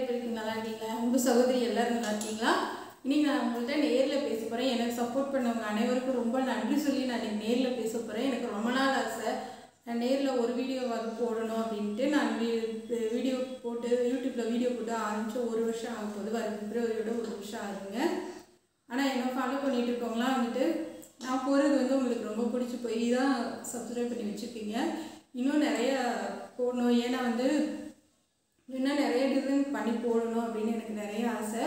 எப்படி இருக்கீங்க நல்லா இருக்கீங்களா அன்பு சகோதரி எல்லாரும் நல்லா இருக்கீங்களா இன்னைக்கு நான் உங்கள்கிட்ட நேரில் பேச போகிறேன் எனக்கு சப்போர்ட் பண்ணவங்க அனைவருக்கும் ரொம்ப நன்றி சொல்லி நான் இன்னைக்கு நேரில் பேச போகிறேன் எனக்கு ரொம்ப நாள் ஆசை நான் நேரில் ஒரு வீடியோவாவது போடணும் அப்படின்ட்டு நான் வீ- வீடியோ போட்டு யூடியூப்பில் வீடியோ போட்டு ஆரம்பிச்சு ஒரு வருஷம் ஆக போகுது வர பிப்ரவரியோட ஒரு வருஷம் ஆகுதுங்க ஆனால் என்ன ஃபாலோ பண்ணிட்டு இருக்கவங்களாம் வந்துட்டு நான் போகிறது வந்து உங்களுக்கு ரொம்ப பிடிச்சி போய் தான் சப்ஸ்கிரைப் பண்ணி வச்சுருக்கீங்க இன்னும் நிறைய போடணும் ஏன்னா வந்து இன்னும் நிறைய டிசைன் பண்ணி போடணும் அப்படின்னு எனக்கு நிறைய ஆசை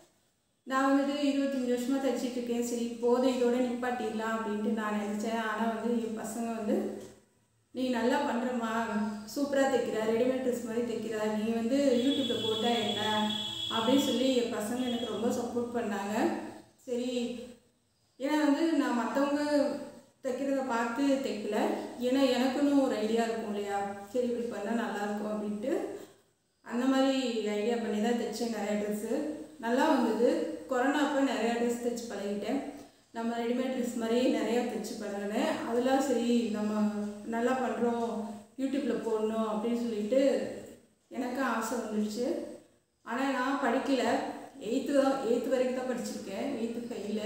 நான் வந்துட்டு இருபத்தஞ்சி வருஷமாக தைச்சிட்டு இருக்கேன் சரி போதும் இதோட நிப்பாட்டிடலாம் அப்படின்ட்டு நான் நினச்சேன் ஆனால் வந்து என் பசங்க வந்து நீ நல்லா பண்ணுறம்மா சூப்பராக தைக்கிற ரெடிமேட் ட்ரெஸ் மாதிரி தைக்கிற நீ வந்து யூடியூப்பில் போட்டால் என்ன அப்படின்னு சொல்லி என் பசங்க எனக்கு ரொம்ப சப்போர்ட் பண்ணாங்க சரி ஏன்னா வந்து நான் மற்றவங்க தைக்கிறத பார்த்து தைக்கல ஏன்னா எனக்குன்னு ஒரு ஐடியா இருக்கும் இல்லையா சரி இப்படி பண்ணால் நல்லாயிருக்கும் அப்படின்ட்டு அந்த மாதிரி ஐடியா பண்ணி தான் தைச்சேன் நிறைய ட்ரெஸ்ஸு நல்லா வந்தது கொரோனா அப்போ நிறையா ட்ரெஸ் தைச்சு பழகிட்டேன் நம்ம ரெடிமேட் ட்ரெஸ் மாதிரி நிறையா தைச்சு பழகினேன் அதெல்லாம் சரி நம்ம நல்லா பண்ணுறோம் யூடியூப்பில் போடணும் அப்படின்னு சொல்லிட்டு எனக்கும் ஆசை வந்துடுச்சு ஆனால் நான் படிக்கலை எயித்து தான் எயித்து வரைக்கும் தான் படிச்சிருக்கேன் எயித்து ஃபைவ்ல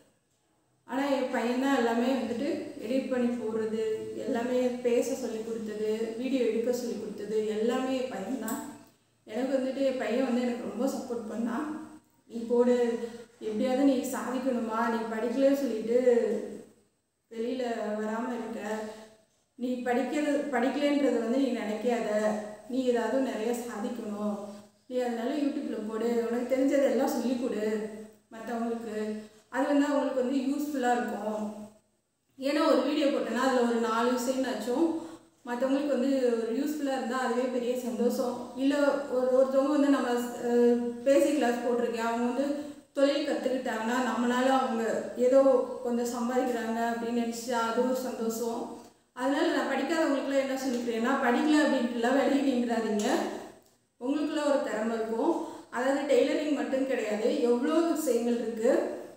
ஆனால் என் பையன் தான் எல்லாமே வந்துட்டு எடிட் பண்ணி போடுறது எல்லாமே பேச சொல்லி கொடுத்தது வீடியோ எடுக்க சொல்லி கொடுத்தது எல்லாமே என் பையன் தான் எனக்கு வந்துட்டு என் பையன் வந்து எனக்கு ரொம்ப சப்போர்ட் பண்ணான் நீ போடு எப்படியாவது நீ சாதிக்கணுமா நீ படிக்கலன்னு சொல்லிட்டு வெளியில் வராமல் இருக்க நீ படிக்கிறது படிக்கலைன்றது வந்து நீ நினைக்காத நீ ஏதாவது நிறைய சாதிக்கணும் நீ அதனால யூடியூப்பில் போடு உனக்கு தெரிஞ்சதெல்லாம் சொல்லிக் கொடு மற்றவங்களுக்கு அது வந்து அவங்களுக்கு வந்து யூஸ்ஃபுல்லாக இருக்கும் ஏன்னா ஒரு வீடியோ போட்டேன்னா அதில் ஒரு நாலு விஷயம்னாச்சும் மற்றவங்களுக்கு வந்து ஒரு யூஸ்ஃபுல்லாக இருந்தால் அதுவே பெரிய சந்தோஷம் இல்லை ஒரு ஒருத்தவங்க வந்து நம்ம பேசிக் கிளாஸ் போட்டிருக்கேன் அவங்க வந்து தொழில் கற்றுக்கிட்டாங்கன்னா நம்மளால அவங்க ஏதோ கொஞ்சம் சம்பாதிக்கிறாங்க அப்படின்னு நினச்சா அது ஒரு சந்தோஷம் அதனால நான் படிக்காதவங்களுக்குலாம் என்ன சொல்லிக்கிறேன்னா படிக்கல அப்படின்ட்டுலாம் வெளியே நின்றாதீங்க உங்களுக்குள்ள ஒரு திறமை இருக்கும் அதாவது டெய்லரிங் மட்டும் கிடையாது எவ்வளோ விஷயங்கள் இருக்குது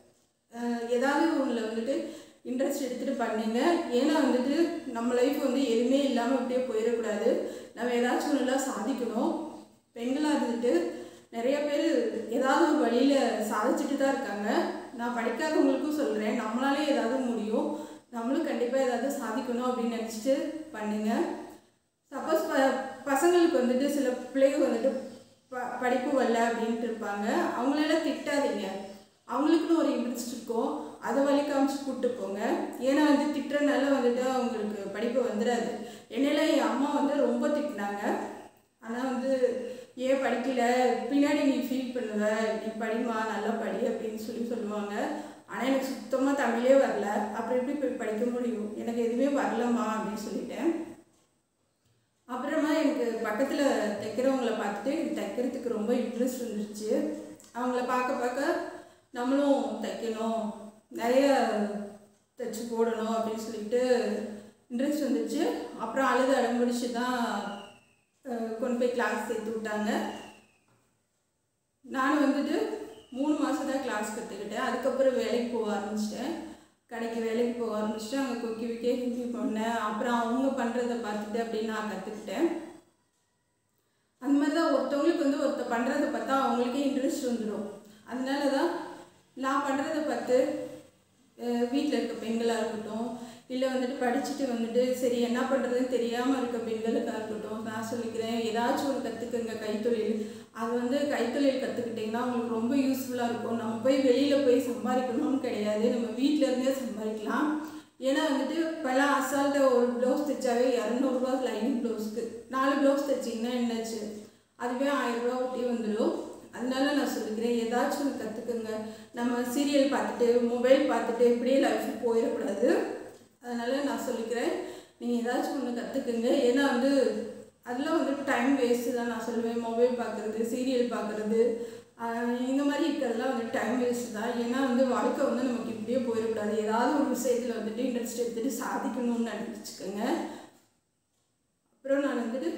அஹ் ஏதாவது ஒன்றில் வந்துட்டு இன்ட்ரெஸ்ட் எடுத்துகிட்டு பண்ணுங்க ஏன்னா வந்துட்டு நம்ம லைஃப் வந்து எதுவுமே இல்லாமல் அப்படியே போயிடக்கூடாது நம்ம ஏதாச்சும் ஒன்றுலாம் சாதிக்கணும் பெண்களாக இருந்துட்டு நிறைய பேர் ஏதாவது ஒரு வழியில் சாதிச்சுட்டு தான் இருக்காங்க நான் படிக்காதவங்களுக்கும் சொல்கிறேன் நம்மளாலே ஏதாவது முடியும் நம்மளும் கண்டிப்பாக ஏதாவது சாதிக்கணும் அப்படின்னு நினச்சிட்டு பண்ணுங்க சப்போஸ் ப பசங்களுக்கு வந்துட்டு சில பிள்ளைங்க வந்துட்டு ப படிப்பு வரல அப்படின்ட்டு இருப்பாங்க அவங்களெல்லாம் திட்டாதீங்க அவங்களுக்குன்னு ஒரு இன்ட்ரெஸ்ட் இருக்கும் அதை வழி காமிச்சு கூப்பிட்டு போங்க ஏன்னா வந்து திட்டுறதுனால வந்துட்டு அவங்களுக்கு படிப்பு வந்துடாது என்னெல்லாம் என் அம்மா வந்து ரொம்ப திட்டினாங்க ஆனால் வந்து ஏன் படிக்கல பின்னாடி நீ ஃபீல் பண்ணுவ நீ படிமா நல்லா படி அப்படின்னு சொல்லி சொல்லுவாங்க ஆனால் எனக்கு சுத்தமாக தமிழே வரல அப்புறம் எப்படி போய் படிக்க முடியும் எனக்கு எதுவுமே வரலம்மா அப்படின்னு சொல்லிட்டேன் அப்புறமா எனக்கு பக்கத்தில் தைக்கிறவங்கள பார்த்துட்டு எனக்கு தைக்கிறதுக்கு ரொம்ப இன்ட்ரெஸ்ட் வந்துருச்சு அவங்கள பார்க்க பார்க்க நம்மளும் தைக்கணும் நிறைய தைச்சு போடணும் அப்படின்னு சொல்லிட்டு இன்ட்ரெஸ்ட் வந்துச்சு அப்புறம் அழுது அடம்பிடிச்சு தான் அஹ், கொண்டு போய் கிளாஸ் சேர்த்து விட்டாங்க நான் வந்துட்டு மூணு மாதம் தான் கிளாஸ் கற்றுக்கிட்டேன் அதுக்கப்புறம் வேலைக்கு போக ஆரம்பிச்சிட்டேன் கடைக்கு வேலைக்கு போக ஆரம்பிச்சிட்டு அங்கே கொக்கி விக்கே ஹிந்தி பண்ணேன் அப்புறம் அவங்க பண்ணுறத பார்த்துட்டு அப்படின்னு நான் கற்றுக்கிட்டேன் அந்த மாதிரி தான் ஒருத்தவங்களுக்கு வந்து ஒருத்தர் பண்ணுறத பார்த்தா அவங்களுக்கே இன்ட்ரெஸ்ட் வந்துடும் அதனால தான் நான் பண்ணுறத பார்த்து வீட்டில் இருக்க பெண்களாக இருக்கட்டும் இல்லை வந்துட்டு படிச்சுட்டு வந்துட்டு சரி என்ன பண்ணுறதுன்னு தெரியாமல் இருக்க பெண்களுக்காக இருக்கட்டும் நான் சொல்லிக்கிறேன் ஏதாச்சும் ஒரு கற்றுக்குங்க கைத்தொழில் அது வந்து கைத்தொழில் கற்றுக்கிட்டிங்கன்னா உங்களுக்கு ரொம்ப யூஸ்ஃபுல்லாக இருக்கும் நம்ம போய் வெளியில் போய் சம்பாதிக்கணும்னு கிடையாது நம்ம வீட்டில் இருந்தே சம்பாதிக்கலாம் ஏன்னா வந்துட்டு இப்போல்லாம் அசால்ட்டாக ஒரு ப்ளவுஸ் தைச்சாவே இரநூறுபா லைனிங் ப்ளவுஸ்க்கு நாலு ப்ளவுஸ் தைச்சிங்கன்னா என்னாச்சு அதுவே ஆயிரம் ரூபா ஒட்டி வந்துடும் அதனால நான் சொல்லிக்கிறேன் ஏதாச்சும் ஒன்று கற்றுக்குங்க நம்ம சீரியல் பார்த்துட்டு மொபைல் பார்த்துட்டு இப்படியே லைஃப் போயிடக்கூடாது அதனால் நான் சொல்லிக்கிறேன் நீங்கள் ஏதாச்சும் ஒன்று கற்றுக்குங்க ஏன்னா வந்து அதெல்லாம் வந்து டைம் வேஸ்ட்டு தான் நான் சொல்லுவேன் மொபைல் பார்க்குறது சீரியல் பார்க்குறது இந்த மாதிரி இருக்கிறதெல்லாம் வந்து டைம் வேஸ்ட் தான் ஏன்னா வந்து வாழ்க்கை வந்து நமக்கு இப்படியே போயிடக்கூடாது ஏதாவது ஒரு விஷயத்தில் வந்துட்டு இன்ட்ரெஸ்ட் எடுத்துகிட்டு சாதிக்கணும்னு நினச்சிக்கோங்க அப்புறம் நான் வந்துட்டு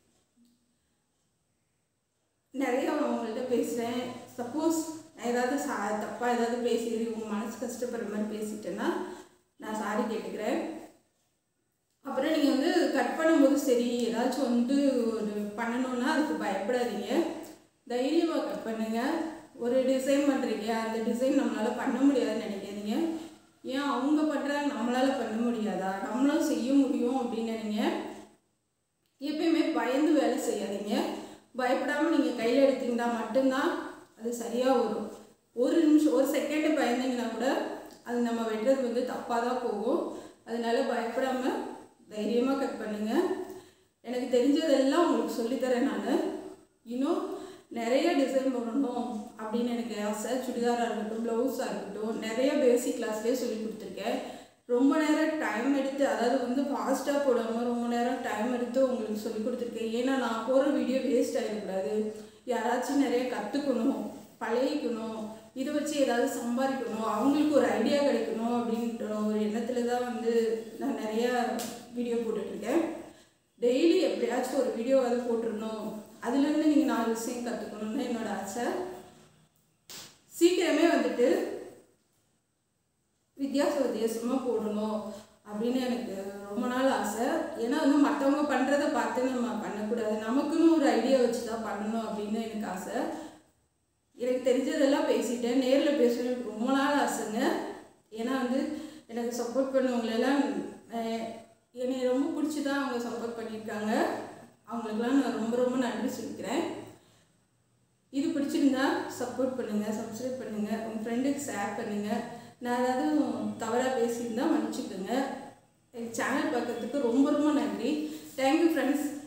நிறைய அவங்கள்ட்ட பேசுகிறேன் சப்போஸ் நான் ஏதாவது சா தப்பாக ஏதாவது பேசி உங்கள் மனசு கஷ்டப்படுற மாதிரி பேசிட்டேன்னா நான் சாரி கேட்டுக்கிறேன் அப்புறம் நீங்கள் வந்து கட் பண்ணும்போது சரி ஏதாச்சும் வந்து ஒரு பண்ணணும்னா அதுக்கு பயப்படாதீங்க தைரியமாக கட் பண்ணுங்கள் ஒரு டிசைன் பண்ணுறீங்க அந்த டிசைன் நம்மளால் பண்ண முடியாதுன்னு நினைக்காதீங்க ஏன் அவங்க பண்ணுறாங்க நம்மளால் பண்ண முடியாதா நம்மளும் செய்ய முடியும் அப்படின்னு நினைங்க எப்பயுமே பயந்து வேலை செய்யாதீங்க பயப்படாமல் நீங்கள் கையில் எடுத்தீங்கன்னா மட்டும்தான் அது சரியாக வரும் ஒரு நிமிஷம் ஒரு செகண்டு பயந்தீங்கன்னா கூட அது நம்ம வெட்டுறது வந்து தப்பாக தான் போகும் அதனால பயப்படாமல் தைரியமாக கட் பண்ணுங்கள் எனக்கு தெரிஞ்சதெல்லாம் உங்களுக்கு சொல்லித்தரேன் நான் இன்னும் நிறைய டிசைன் பண்ணணும் அப்படின்னு எனக்கு ஆசை சுடிதாராக இருக்கட்டும் ப்ளவுஸாக இருக்கட்டும் நிறைய பேசிக் கிளாஸ்லேயே சொல்லி கொடுத்துருக்கேன் ரொம்ப நேரம் டைம் எடுத்து அதாவது வந்து ஃபாஸ்ட்டாக போடாமல் ரொம்ப நேரம் டைம் எடுத்து உங்களுக்கு சொல்லி கொடுத்துருக்கேன் ஏன்னா நான் போகிற வீடியோ வேஸ்ட் ஆகிடக்கூடாது யாராச்சும் நிறைய கற்றுக்கணும் பழகிக்கணும் இதை வச்சு ஏதாவது சம்பாதிக்கணும் அவங்களுக்கு ஒரு ஐடியா கிடைக்கணும் அப்படின்ற ஒரு எண்ணத்தில் தான் வந்து நான் நிறையா வீடியோ போட்டுட்ருக்கேன் டெய்லி எப்படியாச்சும் ஒரு வீடியோவாவது போட்டுருணும் அதுலேருந்து நீங்கள் நாலு விஷயம் கற்றுக்கணும்னு என்னோட ஆசை சீக்கிரமே வந்துட்டு வித்தியாச வித்தியாசமாக போடணும் அப்படின்னு எனக்கு ரொம்ப நாள் ஆசை ஏன்னா வந்து மற்றவங்க பண்ணுறத பார்த்து நம்ம பண்ணக்கூடாது நமக்குன்னு ஒரு ஐடியா வச்சு தான் பண்ணணும் அப்படின்னு எனக்கு ஆசை எனக்கு தெரிஞ்சதெல்லாம் பேசிட்டேன் நேரில் பேசணும் எனக்கு ரொம்ப நாள் ஆசைங்க ஏன்னா வந்து எனக்கு சப்போர்ட் பண்ணவங்களெல்லாம் அஹ், என்னை ரொம்ப பிடிச்சி தான் அவங்க சப்போர்ட் பண்ணியிருக்காங்க அவங்களுக்கெல்லாம் நான் ரொம்ப ரொம்ப நன்றி சொல்லிக்கிறேன் இது பிடிச்சிருந்தா சப்போர்ட் பண்ணுங்கள் சப்ஸ்கிரைப் பண்ணுங்கள் உங்கள் ஃப்ரெண்டுக்கு ஷேர் பண்ணுங்கள் நான் ஏதாவது தவறாக பேசியிருந்தா மன்னிச்சுக்கோங்க எங்கள் சேனல் பார்க்கறதுக்கு ரொம்ப ரொம்ப நன்றி தேங்க்யூ ஃப்ரெண்ட்ஸ்